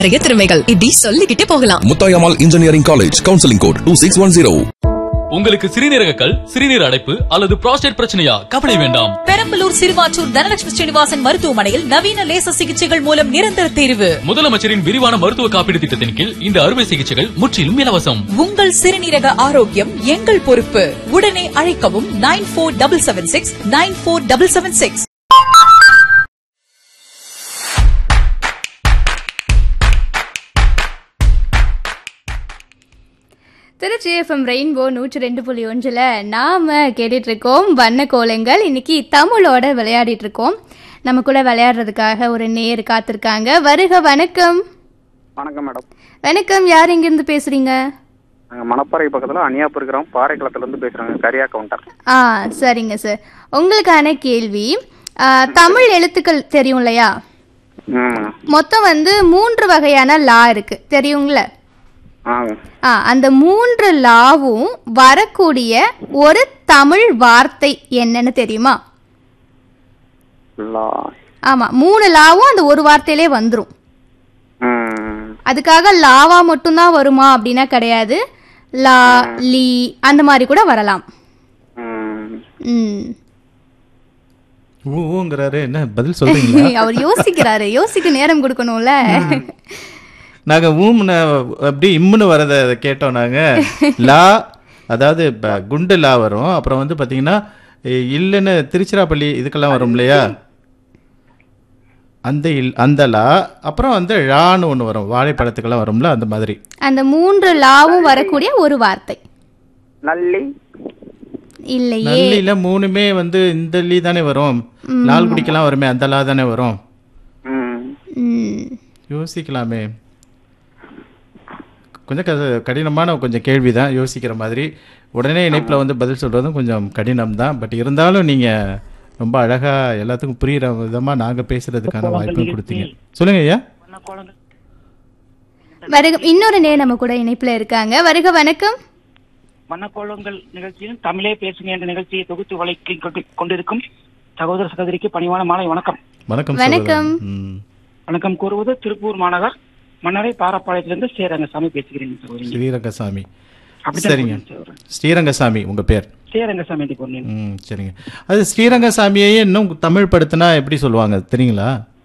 நிறைய திறமைகள் இப்படி சொல்லிக்கிட்டே போகலாம் Muthayammal engineering college counselling code two six one zero உங்களுக்கு சிறுநீரக கல் சிறுநீர் அடைப்பு அல்லது புரோஸ்டேட் பிரச்சனையா கவலை வேண்டாம் பெரம்பலூர் சிறுவாச்சூர் தனலட்சுமி ஸ்ரீனிவாசன் மருத்துவமனையில் நவீன லேசர் சிகிச்சைகள் மூலம் நிரந்தர தீர்வு முதலமைச்சரின் விரிவான மருத்துவ காப்பீடு திட்டத்தின் கீழ் இந்த அறுவை சிகிச்சைகள் முற்றிலும் இலவசம் உங்கள் சிறுநீரக ஆரோக்கியம் எங்கள் பொறுப்பு உடனே அழைக்கவும் nine four double seven six nine four double seven six Trichy FM Rainbow நூற்றி ரெண்டு புள்ளி ஒன்றில் நாம் கேட்டுட்டு இருக்கோம் வண்ண கோலங்கள் இன்னைக்கு தமிழோட விளையாடிட்டு இருக்கோம் நம்ம கூட விளையாடுறதுக்காக ஒரு நேர் காத்திருக்காங்க வருக வணக்கம் வணக்கம் மேடம் வணக்கம் யார் இங்கிருந்து பேசுறீங்க நாங்கள் மணப்பாறை பக்கத்தில் அணியாப்பு இருக்கிறோம் பாறைக்குளத்துலேருந்து பேசுகிறோங்க கரியா கவுண்டர் ஆ சரிங்க சார் உங்களுக்கான கேள்வி ஆ, தமிழ் எழுத்துக்கள் தெரியும் இல்லையா ம் மொத்தம் வந்து மூன்று வகையான லா இருக்கு தெரியுங்கள ஆ ஆ அந்த மூன்று லாவும் வரக்கூடிய ஒரு தமிழ் வார்த்தை என்னன்னு தெரியுமா லா ஆமா மூணு லாவும் அந்த ஒரு வார்த்தையிலே வந்துரும் ம் அதுக்காக லாவா மட்டும்தான் வருமா அப்படின்னா கிடையாது லா லீ அந்த மாதிரி கூட வரலாம் ம் ம் ஊங்கிறாரு என்ன பதில் சொல்றீங்களா அவர் யோசிக்கிறாரு யோசிக்க நேரம் கொடுக்கணும்ல நாங்க ஊம்னு அப்படி இம்முன்னு வரத கேட்டோம் நாங்க லா அதாவது ப- குண்டு லா வரும் அப்புறம் வந்து பாத்தீங்கன்னா இ- இல்லைன்னு திருச்சிராப்பள்ளி இதுக்கெல்லாம் வரும் இல்லையா அந்த இல் அந்த லா அப்புறம் வந்து ழான்னு ஒன்று வரும் வாழைப்பழத்துக்கெல்லாம் வரும்ல அந்த மாதிரி அந்த மூன்று லாவும் வரக்கூடிய ஒரு வார்த்தை நல்லி இல்லையே நல்லில மூணுமே வந்து இந்த லீ தானே வரும் லால் குடிக்கெல்லாம் வருமே அந்த லா தானே வரும் ம் ம் யோசிக்கலாமே கொஞ்சம் க- கடினமான கொஞ்சம் கேள்வி தான் யோசிக்கிற மாதிரி உடனே இணைப்பில் வந்து பதில் சொல்கிறதும் கொஞ்சம் கடினம் தான் பட் இருந்தாலும் நீங்கள் ரொம்ப அழகாக எல்லாத்துக்கும் புரிகிற விதமாக நாங்கள் பேசுகிறதுக்கான வாய்ப்பு கொடுத்தீங்க சொல்லுங்க ஐயா வருக இன்னொரு நே நம்ம கூட இணைப்புல இருக்காங்க வருக வணக்கம் வண்ணக்கோளங்கள் நிகழ்ச்சியில் தமிழே பேசுங்க என்ற நிகழ்ச்சியை தொகுத்து வழக்கி கொண்டிருக்கும் சகோதர சகோதரிக்கு பணிவான மாலை வணக்கம் வணக்கம் வணக்கம். சகோதரன். ம். வணக்கம் கூறுவது திருப்பூர் மாநகர் மன்னரை பாரப்பாளையத்திலிருந்து சேரங்கசாமி பேசுகிறேன் சகோதரி ஸ்ரீரங்கசாமி அப்படித்தான் சரிங்க கூறுவேன் சகோதரன். ஸ்ரீரங்கசாமி உங்கள் பேர் சேரங்கசாமி என்று கூறினேன் ம் சரிங்க அது ஸ்ரீரங்கசாமியையே இன்னும் தமிழ் படுத்தினா எப்படி சொல்லுவாங்க தெரியுங்களா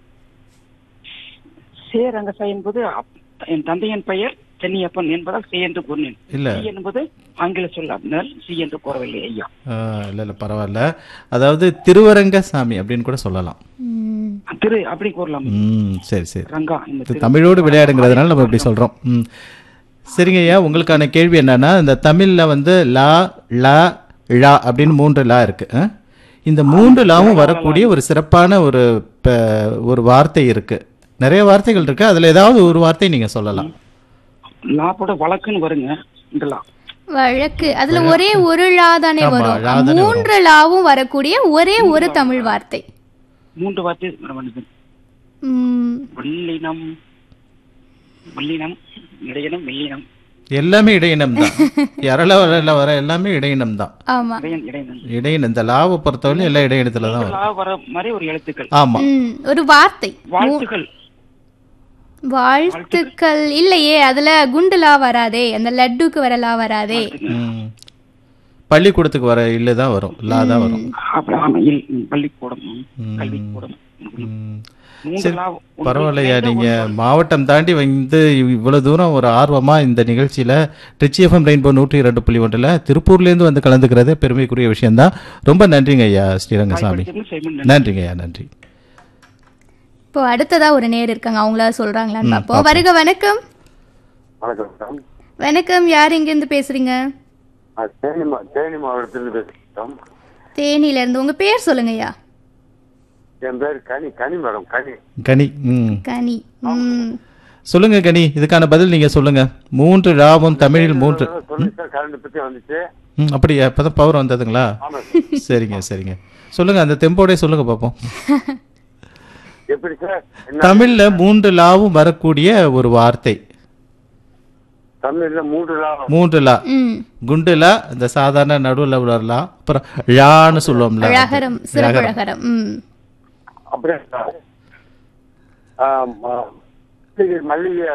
சேரங்கசா என்பது அப்- என் தந்தையின் பெயர் சென்னியப்பன் என்பதால் சி என்று கூறினேன் இல்ல. சி என்பது ஆங்கில சொல் அப்படினால் சி என்று கூறவில்லை ஐயா இல்லை இல்லை பரவாயில்ல அதாவது திருவரங்கசாமி அப்படின்னு கூட சொல்லலாம் ம், திரு அப்படி கூறலாம் ம் சரி சரி ரங்கா இந்த இது திரு- தமிழோடு விளையாடுங்கிறதுனால நம்ம இப்படி சொல்றோம் ம் சரிங்க ஐயா உங்களுக்கான கேள்வி என்னன்னா இந்த தமிழ்ல வந்து லா லா ழா அப்படின்னு மூன்று லா இருக்கு ஆ? இந்த மூன்று லாவும் வரக்கூடிய ஒரு சிறப்பான ஒரு ப- ஒரு வார்த்தை இருக்கு நிறைய வார்த்தைகள் இருக்கு அதுல ஏதாவது ஒரு வார்த்தை நீங்க சொல்லலாம் லாப்போட வழக்குன்னு வருங்க இந்த லா வழக்கு அதுல ஒரே ஒரு லா தானே ஆமா, வரும் லா தானே மூன்று லாவும் வரக்கூடிய ஒரே ஒரு தமிழ் வார்த்தை மூன்று வார்த்தை வருது ம், வல்லினம் வல்லினம் இடையினம் மெல்லினம் எல்லாமே இடையினம் தான் யாரெல்ல வரல வர எல்லாமே இடையினம் தான் ஆமா இடையன் இடையினம் இடையினம் இந்த லாவை பொறுத்தவரை எல்லா இடையினத்துல தான் வரும் லா வர மாதிரி ஒரு எழுத்துக்கள் ஆமா ம், ஒரு வார்த்தை வாழ்த்துக்கள் வாழ்த்துக்கள் இல்லையே அதுல குண்டு லா வராதே அந்த லட்டுக்கு வர லா வராதே ம். பள்ளிக்கூடத்துக்கு வர இல்ல தான் வரும் லா தான் வரும் அப்புறம் ஆமா இல் ம், பள்ளிக்கூடம் ம், கல்விக்கூடம் ம். மூன்று சரி, லா ஒன்று பரவாயில்லையா சேர்ந்த நீங்க ஒன்று. மாவட்டம் தாண்டி வந்து இவ்வளவு தூரம் ஒரு ஆர்வமா இந்த நிகழ்ச்சியில ட்ரிச்சி எஃப்எம் ரெயின்போ நூற்றி இரண்டு புள்ளி ஒன்றில் திருப்பூர்ல இருந்து வந்து கலந்துக்கிறது பெருமைக்குரிய விஷயம்தான் ரொம்ப நன்றிங்க ஐயா ஸ்ரீரங்கசாமி வாய்ப்பளித்தமைக்கு செய்முன் நன்றிங்க ஐயா நன்றி இப்போ அடுத்ததா ஒரு நேர் இருக்காங்க அவங்களா சொல்றாங்களான்னு ம், பார்ப்போம் பார்ப்போம். வருக வணக்கம் வணக்கம் மேடம் வணக்கம் யார் இங்க இருந்து பேசுறீங்க அது தேனி மா தேனி மாவட்டத்திலிருந்து பேசுகிறோம் தேனியில இருந்து உங்க பேர் சொல்லுங்க ஐயா என் பேர் கனி கனி மேடம் கனி கனி ம் கனி ம் சொல்லுங்க கனி இதுக்கான பதில் நீங்க சொல்லுங்க மூன்று ராவும் தமிழில் மூன்று சொல்லி சார் கரண்ட் பற்றி வந்துச்சு ம் அப்படியா இப்பதான் பவர் வந்ததுங்களா ஆமாம் சரிங்க சரிங்க சொல்லுங்க அந்த தெம்போடே சொல்லுங்க பார்ப்போம் எப்படி சார் என்ன தமிழ்ல மூன்று லாவும் வரக்கூடிய ஒரு வார்த்தை தமிழ்ல மூன்று லாபம் மூன்று லா ம் குண்டு லா இந்த சாதாரண நடுவில் உள்ள லா அப்புறம் ழான்னு சொல்லுவோம்ல அழகரம் சிறப்பழகரம் ம் அப்படியே சார் ஆம், ஆ. மல்லிகை மல்லிகை